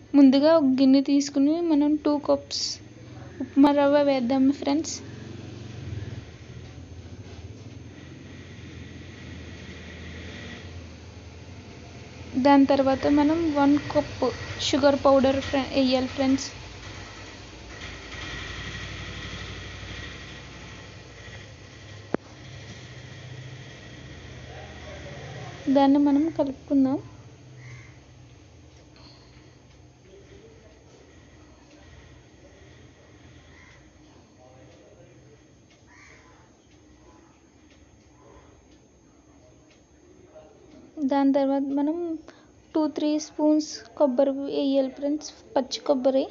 ముందుగా ఒక గిన్నె తీసుకుని మనం టూ కప్స్ ఉప్మా రవ్వ వేద్దాం ఫ్రెండ్స్ దాని తర్వాత మనం వన్ కప్ షుగర్ పౌడర్ వేయాలి ఫ్రెండ్స్ దాన్ని మనం కలుపుకుందాం దాని తర్వాత మనం టూ త్రీ స్పూన్స్ కొబ్బరి వేయాలి ఫ్రెండ్స్ పచ్చి కొబ్బరి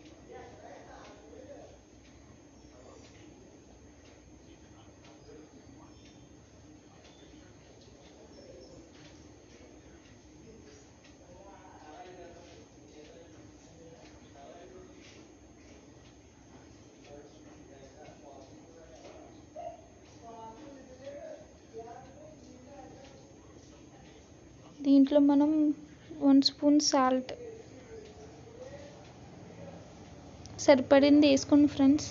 దీంట్లో మనం వన్ స్పూన్ సాల్ట్ సరిపడింది వేసుకోండి ఫ్రెండ్స్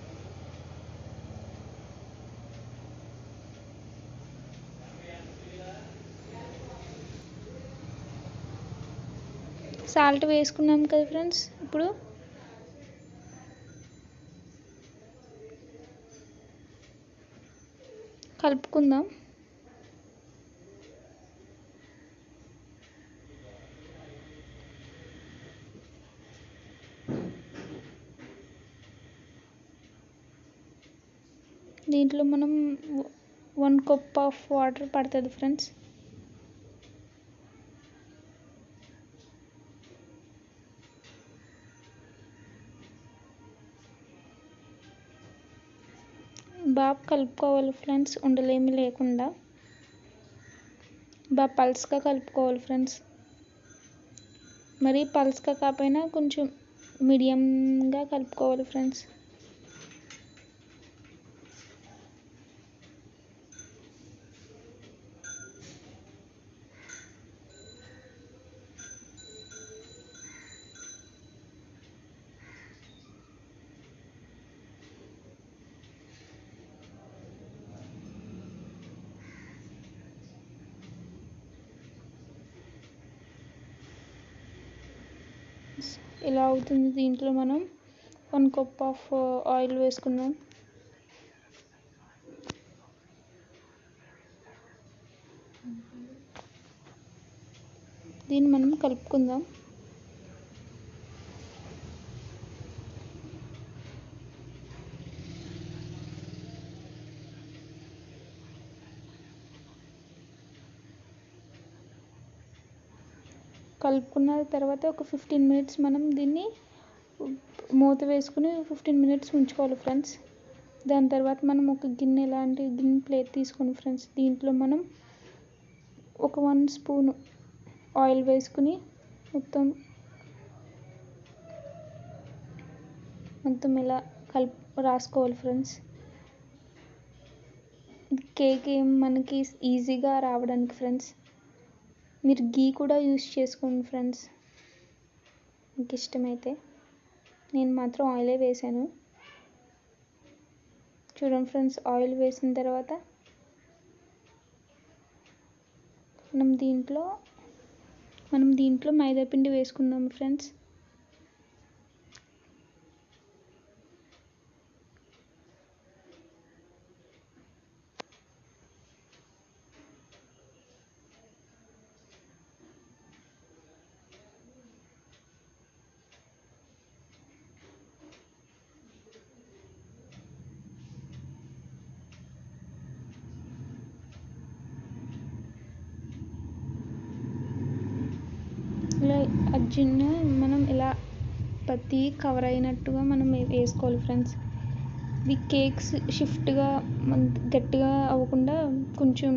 సాల్ట్ వేసుకున్నాం కదా ఫ్రెండ్స్ ఇప్పుడు కలుపుకుందాం దీంట్లో మనం వన్ కప్ ఆఫ్ వాటర్ పడుతుంది ఫ్రెండ్స్ బాగా కలుపుకోవాలి ఫ్రెండ్స్ ఉండలేమి లేకుండా బాగా పల్స్గా కలుపుకోవాలి ఫ్రెండ్స్ మరి పల్స్గా కాకపోయినా కొంచెం మీడియంగా కలుపుకోవాలి ఫ్రెండ్స్ ఇలా అవుతుంది దీంట్లో మనం వన్ కప్ ఆఫ్ ఆయిల్ వేసుకుందాం దీన్ని మనం కలుపుకుందాం కలుపుకున్న తర్వాత ఒక ఫిఫ్టీన్ మినిట్స్ మనం దీన్ని మూత వేసుకుని ఫిఫ్టీన్ మినిట్స్ ఉంచుకోవాలి ఫ్రెండ్స్ దాని తర్వాత మనం ఒక గిన్నె లాంటి గిన్నె ప్లేట్ తీసుకుని ఫ్రెండ్స్ దీంట్లో మనం ఒక వన్ స్పూన్ ఆయిల్ వేసుకుని మొత్తం మొత్తం ఇలా కలుపు రాసుకోవాలి ఫ్రెండ్స్ కేక్ ఏం మనకి ఈజీగా రావడానికి ఫ్రెండ్స్ మీరు గీ కూడా యూస్ చేసుకోండి ఫ్రెండ్స్ మీకు ఇష్టమైతే నేను మాత్రం ఆయిలే వేసాను చూడండి ఫ్రెండ్స్ ఆయిల్ వేసిన తర్వాత మనం దీంట్లో మనం దీంట్లో మైదా పిండి వేసుకుందాం ఫ్రెండ్స్ ఇలా అర్జున్ మనం ఇలా ప్రతి కవర్ అయినట్టుగా మనం వే- వేసుకోవాలి ఫ్రెండ్స్ ఇది కేక్స్ షిఫ్ట్గా గట్టిగా అవ్వకుండా కొంచెం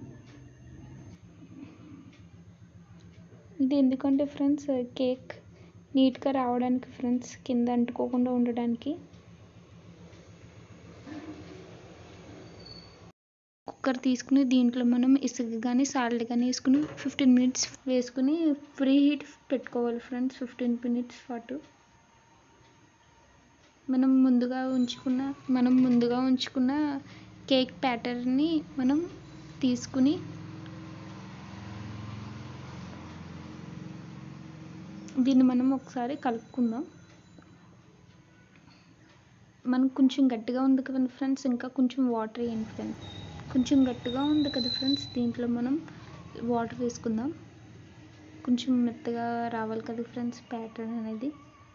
ఇది ఎందుకంటే ఫ్రెండ్స్ కేక్ నీట్గా రావడానికి ఫ్రెండ్స్ కింద అంటుకోకుండా ఉండడానికి ఒక కుక్కర్ తీసుకుని దీంట్లో మనం ఇసుక కానీ సాల్ట్ కానీ వేసుకుని ఫిఫ్టీన్ మినిట్స్ వేసుకుని ప్రీ హీట్ పెట్టుకోవాలి ఫ్రెండ్స్ ఫిఫ్టీన్ మినిట్స్ పాటు మనం ముందుగా ఉంచుకున్న మనం ముందుగా ఉంచుకున్న కేక్ ప్యాటర్ని మనం తీసుకుని దీన్ని మనం ఒకసారి కలుపుకుందాం మనకు కొంచెం గట్టిగా ఉంది కదా ఫ్రెండ్స్ ఇంకా కొంచెం వాటర్ వేయండి ఫ్రెండ్స్ కొంచెం గట్టిగా ఉంది కదా ఫ్రెండ్స్ దీంట్లో మనం వాటర్ వేసుకుందాం కొంచెం మెత్తగా రావాలి కదా ఫ్రెండ్స్ ప్యాటర్న్ అనేది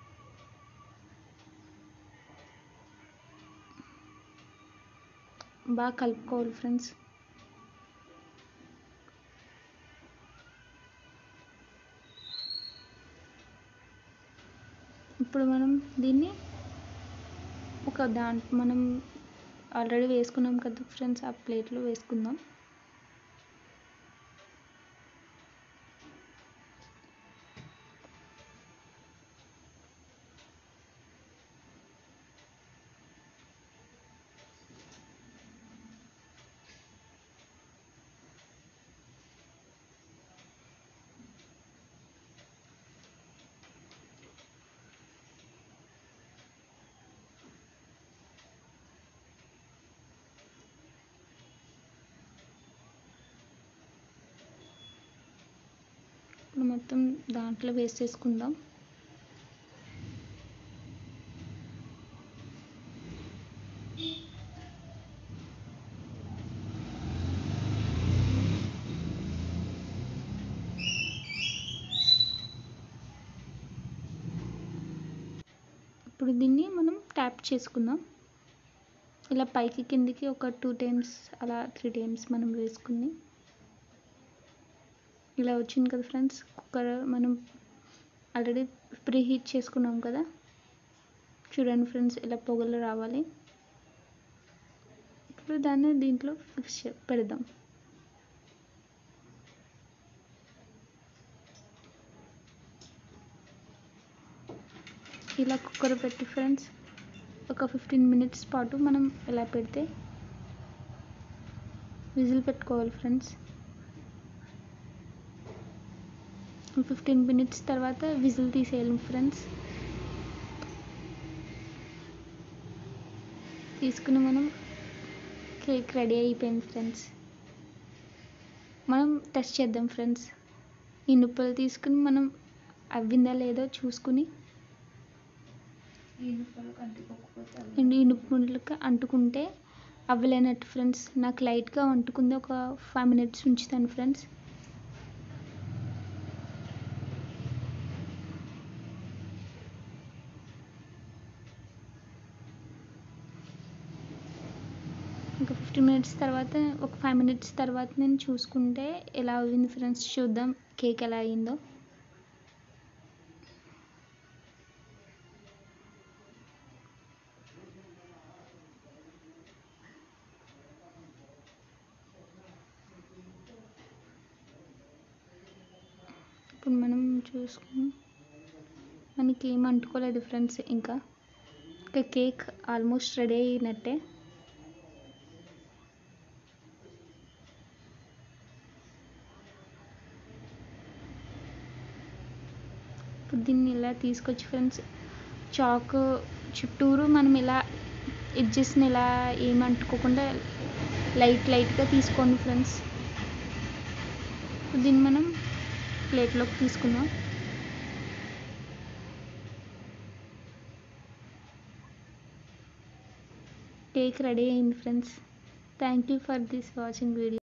బాగా కలుపుకోవాలి ఫ్రెండ్స్ ఇప్పుడు మనం దీన్ని ఒక దాంట్ మనం ఆల్రెడీ వేసుకున్నాం కదా ఫ్రెండ్స్ ఆ ప్లేట్లో వేసుకుందాం ఇప్పుడు మొత్తం దాంట్లో వేసేసుకుందాం ఇప్పుడు దీన్ని మనం ట్యాప్ చేసుకుందాం ఇలా పైకి కిందికి ఒక టూ టైమ్స్ అలా త్రీ టైమ్స్ మనం వేసుకుని ఇలా వచ్చింది కదా ఫ్రెండ్స్ కుక్కర్ మనం ఆల్రెడీ ప్రీ హీట్ చేసుకున్నాం కదా చూడండి ఫ్రెండ్స్ ఇలా పొగలు రావాలి ఇప్పుడు దాన్ని దీంట్లో ఫిక్స్ పెడదాం ఇలా కుక్కర్ పెట్టి ఫ్రెండ్స్ ఒక ఫిఫ్టీన్ మినిట్స్ పాటు మనం ఇలా పెడితే విజిల్ పెట్టుకోవాలి ఫ్రెండ్స్ ఫిఫ్టీన్ మినిట్స్ తర్వాత విజిల్ తీసేయాలి ఫ్రెండ్స్ తీసుకుని మనం కేక్ రెడీ అయిపోయింది ఫ్రెండ్స్ మనం టెస్ట్ చేద్దాం ఫ్రెండ్స్ ఈ నుప్పలు తీసుకుని మనం అవ్విందా లేదో చూసుకుని అండ్ ఈ నుప్పులకి అంటుకుంటే అవ్వలేనట్టు ఫ్రెండ్స్ నాకు లైట్గా అంటుకుంది ఒక ఫైవ్ మినిట్స్ ఉంచుతాను ఫ్రెండ్స్ ఇంకా ఫిఫ్టీన్ మినిట్స్ తర్వాత ఒక ఫైవ్ మినిట్స్ తర్వాత నేను చూసుకుంటే ఎలా అయింది ఫ్రెండ్స్ చూద్దాం కేక్ ఎలా అయిందో ఇప్పుడు మనం చూసుకుని మనకి ఏం అంటుకోలేదు ఫ్రెండ్స్ ఇంకా ఇంకా కేక్ ఆల్మోస్ట్ రెడీ అయినట్టే ఇప్పుడు దీన్ని ఇలా తీసుకొచ్చి ఫ్రెండ్స్ చాక్ చుట్టూరు మనం ఇలా ఎడ్జెస్ని ఇలా ఏమంటుకోకుండా లైట్ లైట్గా తీసుకోండి ఫ్రెండ్స్ దీన్ని మనం ప్లేట్లోకి తీసుకుందాం కేక్ రెడీ అయింది friends thank you for this watching video